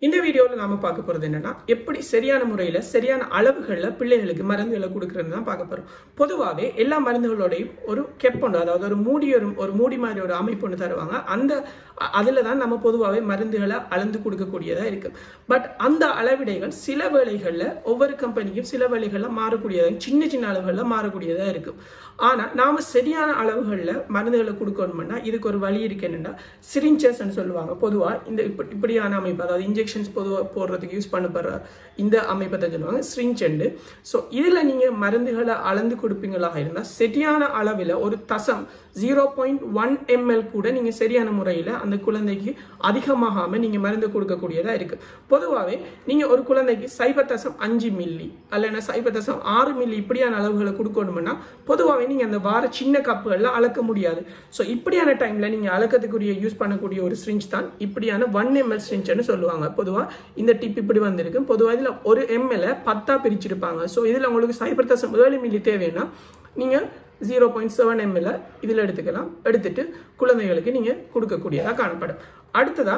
இந்த வீடியோவில் நாம பார்க்க போறது என்னன்னா எப்படி சரியான முறையில் சரியான அளவுகளில் பிள்ளைகளுக்கு மருந்துகளை கொடுக்கறது தான் பார்க்க போறோம் பொதுவாகவே எல்லா மருந்துகளோடையும் ஒரு கெப் ஒன்று அதாவது ஒரு மூடி ஒரு ஒரு மூடி மாதிரி ஒரு அமைப்பு ஒன்று தருவாங்க அந்த அ- அதுல தான் நம்ம பொதுவாகவே மருந்துகளை அளந்து கொடுக்கக்கூடியதா இருக்கு பட் அந்த அளவிடைகள் சில வேளைகளில் ஒவ்வொரு கம்பெனிக்கும் சில வேளைகளில் மாறக்கூடியதா சின்ன சின்ன அளவுகளில் மாறக்கூடியதா இருக்கும் ஆனா நாம சரியான அளவுகளில் மருந்துகளை கொடுக்கணும்னா இதுக்கு ஒரு வழி இருக்கு என்னன்னா சிரிஞ்சஸ்ன்னு சொல்லுவாங்க பொதுவா இந்த இப்ப- இப்படியான அமைப்பு அதாவது இன்ஜெக்ஷன்ஸ் பொதுவாக போடுறதுக்கு யூஸ் பண்ணப்படுற இந்த அமைப்பை தான் சொல்லுவாங்க ஸ்ரிஞ்செண்டு ஸோ இதுல நீங்க மருந்துகளை அளந்து கொடுப்பீங்களாக இருந்தால் சரியான அளவில் ஒரு தசம் ஜீரோ பாயிண்ட் ஒன் எம்எல் கூட நீங்க சரியான முறையில் அந்த குழந்தைக்கு அதிகமாகாம நீங்க மருந்து கொடுக்கக்கூடியதா இருக்கு பொதுவாகவே நீங்க ஒரு குழந்தைக்கு சைபர் தசம் அஞ்சு மில்லி அல்லனா சைபர் தசம் ஆறு மில்லி இப்படியான அளவுகளை கொடுக்கணும்னா பொதுவாகவே நீங்க அந்த வார சின்ன கப்புகள்ல அளக்க முடியாது ஸோ இப்படியான டைம்ல நீங்க அளக்கத்துக்குரிய யூஸ் பண்ணக்கூடிய ஒரு ஸ்ரிஞ்ச் தான் இப்படியான ஒன் எம்எல் ஸ்ரிஞ்ச்னு சொல்லுவாங்க பொதுவா இந்த டிப் இப்படி வந்திருக்கு பொதுவாக இதுல ஒரு எம்எல் பத்தா பிரிச்சிருப்பாங்க ஸோ இதுல உங்களுக்கு சைபர் தசம் ஏழு மில்லி தேவைன்னா நீங்க ஜீரோ பாயிண்ட் செவன் எம்எல் இதில் எடுத்துக்கலாம் எடுத்துட்டு குழந்தைகளுக்கு நீங்கள் கொடுக்கக்கூடியதாக காணப்படும் அடுத்ததா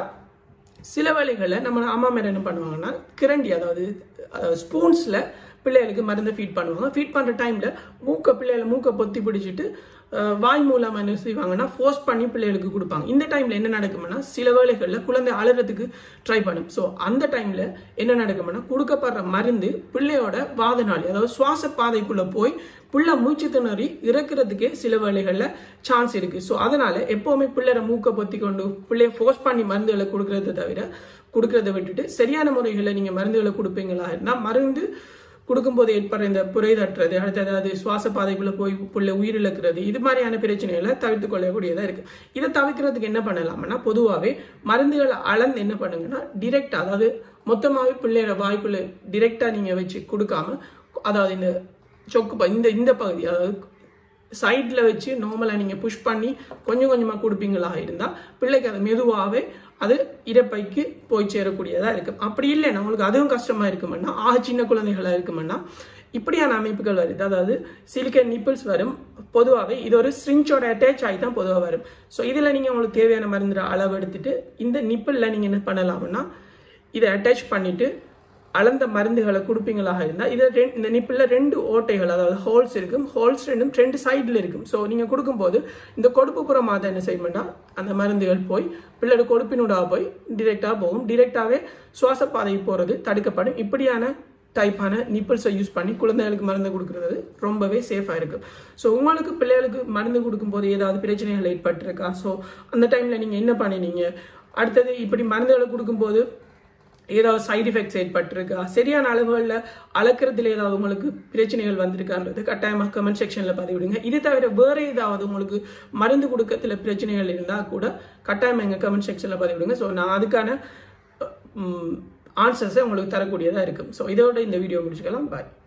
சில வேளைகளில் நம்ம அம்மா மேல என்ன பண்ணுவாங்கன்னா கிரண்டி அதாவது ஸ்பூன்ஸில் பிள்ளைகளுக்கு மருந்தை ஃபீட் பண்ணுவாங்க ஃபீட் பண்ணுற டைமில் மூக்கை பிள்ளைகளை மூக்கை பொத்தி பிடிச்சிட்டு அஹ், வாய் மூலமாக என்ன செய்வாங்கன்னா ஃபோர்ஸ் பண்ணி பிள்ளைகளுக்கு கொடுப்பாங்க இந்த டைமில் என்ன நடக்கும்னா சில வேளைகளில் குழந்தை அழுறதுக்கு ட்ரை பண்ணும் ஸோ அந்த டைமில் என்ன நடக்கும்னா கொடுக்கப்படுற மருந்து பிள்ளையோட வாதநாளி அதாவது சுவாச பாதைக்குள்ளே போய் புள்ள மூச்சு திணறி இறக்குறதுக்கே சில வேளைகளில் சான்ஸ் இருக்கு ஸோ அதனால எப்பவுமே பிள்ளைற மூக்கை பொத்தி கொண்டு பிள்ளைய ஃபோர்ஸ் பண்ணி மருந்துகளை கொடுக்கறத தவிர கொடுக்கறத விட்டுட்டு சரியான முறைகளில் நீங்கள் மருந்துகளை கொடுப்பீங்களா இருந்தால் மருந்து கொடுக்கும்போது ஏற்படுற இந்த புரை தட்டுறது அடுத்தது அது சுவாச பாதைக்குள்ள போய் புள்ள உயிரிழக்கிறது இது மாதிரியான பிரச்சனைகளை தவிர்த்து கொள்ளக்கூடியதா இருக்கு இதை தவிர்க்கிறதுக்கு என்ன பண்ணலாம்னா பொதுவாகவே மருந்துகளை அளந்து என்ன பண்ணுங்கன்னா டிரெக்டா அதாவது மொத்தமாகவே பிள்ளையோட வாய்க்குள்ள டிரெக்டா நீங்க வச்சு கொடுக்காம அதாவது இந்த சொக்கு ப- இந்த இந்த பகுதி அதாவது சைடில் வச்சு நார்மலாக நீங்கள் புஷ் பண்ணி கொஞ்சம் கொஞ்சமாக கொடுப்பீங்களா இருந்தால் பிள்ளைக்கு அது மெதுவாகவே அது இறப்பைக்கு போய் சேரக்கூடியதாக இருக்கும் அப்படி இல்லைன்னா உங்களுக்கு அதுவும் கஷ்டமாக இருக்குமென்னா ஆக சின்ன குழந்தைகளாக இருக்குமென்னா இப்படியான அமைப்புகள் வருது அதாவது சிலிக்கன் நிப்பிள்ஸ் வரும் பொதுவாகவே இது ஒரு ஸ்ட்ரிஞ்சோட அட்டாச் ஆகி தான் பொதுவாக வரும் ஸோ இதில் நீங்கள் உங்களுக்கு தேவையான மருந்து அளவு எடுத்துட்டு இந்த நிப்பிளில் நீங்கள் என்ன பண்ணலாம்னா இதை அட்டாச் பண்ணிட்டு அளந்த மருந்துகளை கொடுப்பீங்களாக இருந்தால் இதை ரெண்டு இந்த நிப்பிளில் ரெண்டு ஓட்டைகள் அதாவது ஹோல்ஸ் இருக்கும் ஹோல்ஸ் ரெண்டும் ரெண்டு சைடில் இருக்கும் ஸோ நீங்கள் கொடுக்கும்போது இந்த கொடுப்பு புறமாக தான் என்ன செய்யணும்னா அந்த மருந்துகள் போய் பிள்ளையோட கொடுப்பினூடாக போய் டிரெக்டாக போகும் டிரெக்டாகவே சுவாச பாதை போகிறது தடுக்கப்படும் இப்படியான டைப்பான நிப்பிள்ஸை யூஸ் பண்ணி குழந்தைகளுக்கு மருந்து கொடுக்கறது ரொம்பவே சேஃபாக இருக்கும் ஸோ உங்களுக்கு பிள்ளைகளுக்கு மருந்து கொடுக்கும்போது ஏதாவது பிரச்சனைகள் ஏற்பட்டிருக்கா ஸோ அந்த டைமில் நீங்கள் என்ன பண்ணினீங்க அடுத்தது இப்படி மருந்துகளை கொடுக்கும்போது ஏதாவது சைடு எஃபெக்ட்ஸ் ஏற்பட்டிருக்கா சரியான அளவுகளில் அளக்கிறதுல ஏதாவது உங்களுக்கு பிரச்சனைகள் வந்திருக்கான்றது கட்டாயமாக கமெண்ட் செக்ஷனில் பதிவிடுங்க இது தவிர வேற ஏதாவது உங்களுக்கு மருந்து கொடுக்கறதுல பிரச்சனைகள் இருந்தால் கூட கட்டாயமாக எங்கள் கமெண்ட் செக்ஷனில் பதிவிடுங்க ஸோ நான் அதுக்கான ஆன்சர்ஸை உங்களுக்கு தரக்கூடியதாக இருக்கும் ஸோ இதோட இந்த வீடியோ முடிச்சுக்கலாம் பாய்